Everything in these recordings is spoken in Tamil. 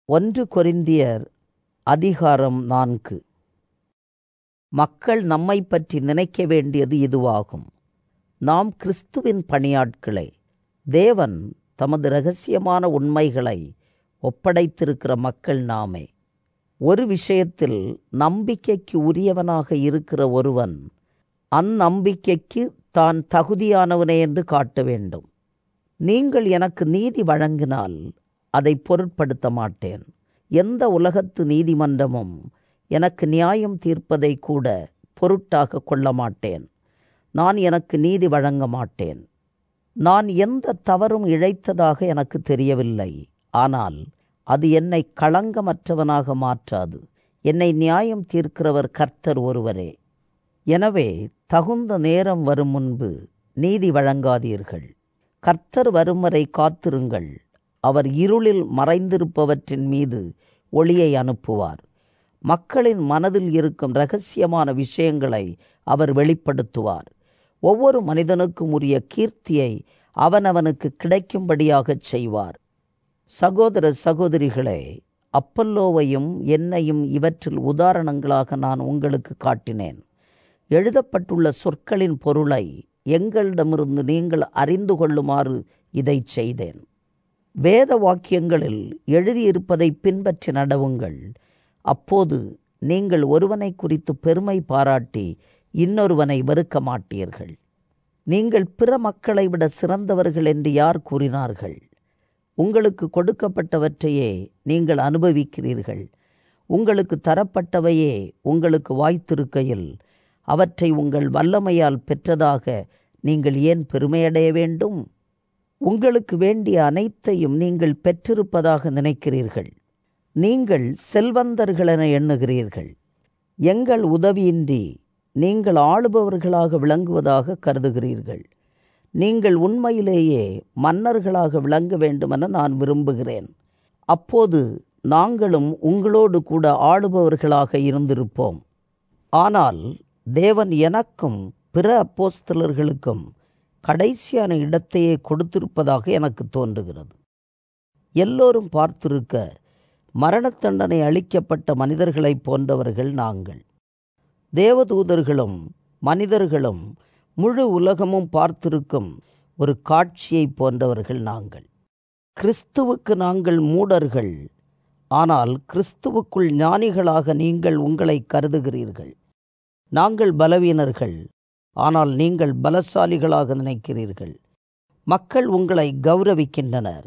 ஒன்று கொரிந்தியர் அதிகாரம் நான்கு மக்கள் நம்மை பற்றி நினைக்க வேண்டியது இதுவாகும் நாம் கிறிஸ்துவின் பணியாட்களே தேவன் தமது இரகசியமான உண்மைகளை ஒப்படைத்திருக்கிற மக்கள் நாமே ஒரு விஷயத்தில் நம்பிக்கைக்கு உரியவனாக இருக்கிற ஒருவன் அந்நம்பிக்கைக்கு தான் தகுதியானவனே என்று காட்ட வேண்டும் நீங்கள் எனக்கு நீதி வழங்கினால் அதை பொருட்படுத்த மாட்டேன் எந்த உலகத்து நீதிமன்றமும் எனக்கு நியாயம் தீர்ப்பதை கூட பொருட்டாக கொள்ள மாட்டேன் நான் எனக்கு நீதி வழங்க மாட்டேன் நான் எந்த தவறும் இழைத்ததாக எனக்கு தெரியவில்லை ஆனால் அது என்னை களங்கமற்றவனாக மாற்றாது என்னை நியாயம் தீர்க்கிறவர் கர்த்தர் ஒருவரே எனவே தகுந்த நேரம் வரும் முன்பு நீதி வழங்காதீர்கள் கர்த்தர் வரும் வரை காத்திருங்கள் அவர் இருளில் மறைந்திருப்பவற்றின் மீது ஒளியை அனுப்புவார் மக்களின் மனதில் இருக்கும் இரகசியமான விஷயங்களை அவர் வெளிப்படுத்துவார் ஒவ்வொரு மனிதனுக்கும் உரிய கீர்த்தியை அவனவனுக்கு கிடைக்கும்படியாகச் செய்வார் சகோதர சகோதரிகளே அப்பல்லோவையும் என்னையும் இவற்றில் உதாரணங்களாக நான் உங்களுக்கு காட்டினேன் எழுதப்பட்டுள்ள சொற்களின் பொருளை எங்களிடமிருந்து நீங்கள் அறிந்து கொள்ளுமாறு இதை செய்தேன் வேத வாக்கியங்களில் எழுதியிருப்பதை பின்பற்றி நடவுங்கள் அப்போது நீங்கள் ஒருவனை குறித்து பெருமை பாராட்டி இன்னொருவனை வெறுக்க மாட்டீர்கள் நீங்கள் பிற மக்களை விட சிறந்தவர்கள் என்று யார் கூறினார்கள் உங்களுக்கு கொடுக்கப்பட்டவற்றையே நீங்கள் அனுபவிக்கிறீர்கள் உங்களுக்கு தரப்பட்டவையே உங்களுக்கு வாய்த்திருக்கையில் அவற்றை உங்கள் வல்லமையால் பெற்றதாக நீங்கள் ஏன் பெருமையடைய வேண்டும் உங்களுக்கு வேண்டிய அனைத்தையும் நீங்கள் பெற்றிருப்பதாக நினைக்கிறீர்கள் நீங்கள் செல்வந்தர்களென எண்ணுகிறீர்கள் எங்கள் உதவியின்றி நீங்கள் ஆளுபவர்களாக விளங்குவதாக கருதுகிறீர்கள் நீங்கள் உண்மையிலேயே மன்னர்களாக விளங்க வேண்டுமென நான் விரும்புகிறேன் அப்போது நாங்களும் உங்களோடு கூட ஆளுபவர்களாக இருந்திருப்போம் ஆனால் தேவன் எனக்கும் பிற அப்போஸ்தலர்களுக்கும் கடைசியான இடத்தையே கொடுத்திருப்பதாக எனக்கு தோன்றுகிறது எல்லோரும் பார்த்திருக்க மரணத் தண்டனை அளிக்கப்பட்ட மனிதர்களைப் போன்றவர்கள் நாங்கள் தேவதூதர்களும் மனிதர்களும் முழு உலகமும் பார்த்திருக்கும் ஒரு காட்சியைப் போன்றவர்கள் நாங்கள் கிறிஸ்துவுக்கு நாங்கள் மூடர்கள் ஆனால் கிறிஸ்துவுக்குள் ஞானிகளாக நீங்கள் உங்களை கருதுகிறீர்கள் நாங்கள் பலவீனர்கள் ஆனால் நீங்கள் பலசாலிகளாக நினைக்கிறீர்கள் மக்கள் உங்களை கௌரவிக்கின்றனர்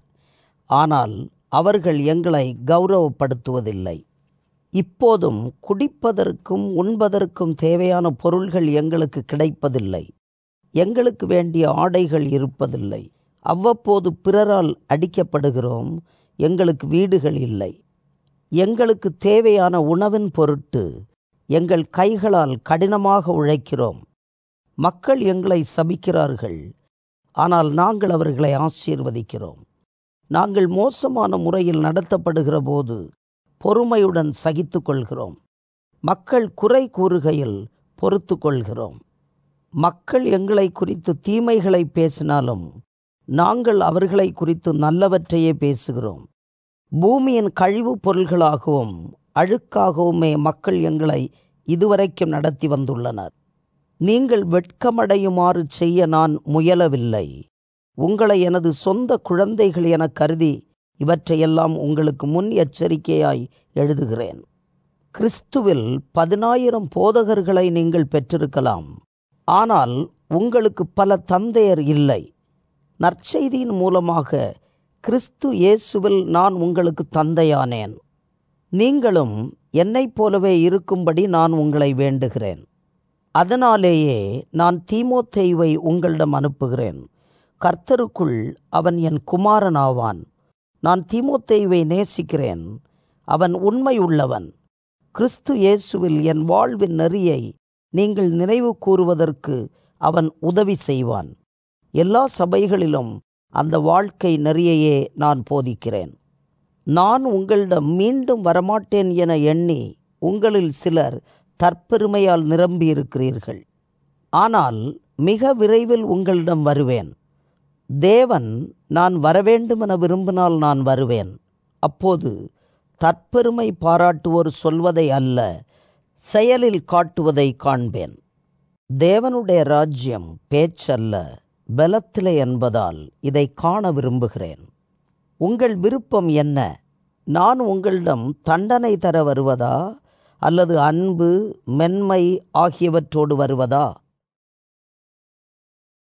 ஆனால் அவர்கள் எங்களை கௌரவப்படுத்துவதில்லை இப்போதும் குடிப்பதற்கும் உண்பதற்கும் தேவையான பொருள்கள் எங்களுக்கு கிடைப்பதில்லை எங்களுக்கு வேண்டிய ஆடைகள் இருப்பதில்லை அவ்வப்போது பிறரால் அடிக்கப்படுகிறோம் எங்களுக்கு வீடுகள் இல்லை எங்களுக்கு தேவையான உணவின் பொருட்டு எங்கள் கைகளால் கடினமாக உழைக்கிறோம் மக்கள் எங்களை சபிக்கிறார்கள் ஆனால் நாங்கள் அவர்களை ஆசீர்வதிக்கிறோம் நாங்கள் மோசமான முறையில் நடத்தப்படுகிற போது பொறுமையுடன் சகித்து கொள்கிறோம் மக்கள் குறை கூறுகையில் பொறுத்து கொள்கிறோம் மக்கள் எங்களை குறித்து தீமைகளை பேசினாலும் நாங்கள் அவர்களை குறித்து நல்லவற்றையே பேசுகிறோம் பூமியின் கழிவுப் பொருள்களாகவும் அழுக்காகவுமே மக்கள் எங்களை இதுவரைக்கும் நடத்தி வந்துள்ளனர் நீங்கள் வெட்கமடையுமாறு செய்ய நான் முயலவில்லை உங்களை எனது சொந்த குழந்தைகள் என கருதி இவற்றையெல்லாம் உங்களுக்கு முன் எச்சரிக்கையாய் எழுதுகிறேன் கிறிஸ்துவில் பதினாயிரம் போதகர்களை நீங்கள் பெற்றிருக்கலாம் ஆனால் உங்களுக்கு பல தந்தையர் இல்லை நற்செய்தியின் மூலமாக கிறிஸ்து இயேசுவில் நான் உங்களுக்கு தந்தையானேன் நீங்களும் என்னைப் போலவே இருக்கும்படி நான் உங்களை வேண்டுகிறேன் அதனாலேயே நான் தீமோத்தேயுவை உங்களிடம் அனுப்புகிறேன் கர்த்தருக்குள் அவன் என் குமாரனாவான் நான் தீமோத்தேயுவை நேசிக்கிறேன் அவன் உண்மை உள்ளவன் கிறிஸ்து இயேசுவில் என் வாழ்வின் நெறியை நீங்கள் நினைவு கூறுவதற்கு அவன் உதவி செய்வான் எல்லா சபைகளிலும் அந்த வாழ்க்கை நெறியையே நான் போதிக்கிறேன் நான் உங்களிடம் மீண்டும் வரமாட்டேன் என எண்ணி உங்களில் சிலர் தற்பெருமையால் நிரம்பியிருக்கிறீர்கள் ஆனால் மிக விரைவில் உங்களிடம் வருவேன் தேவன் நான் வரவேண்டுமென விரும்பினால் நான் வருவேன் அப்போது தற்பெருமை பாராட்டுவோர் சொல்வதை அல்ல செயலில் காட்டுவதை காண்பேன் தேவனுடைய ராஜ்யம் பேச்சல்ல பலத்திலே என்பதால் இதை காண விரும்புகிறேன் உங்கள் விருப்பம் என்ன நான் உங்களிடம் தண்டனை தர வருவதா அல்லது அன்பு மென்மை ஆகியவற்றோடு வருவதா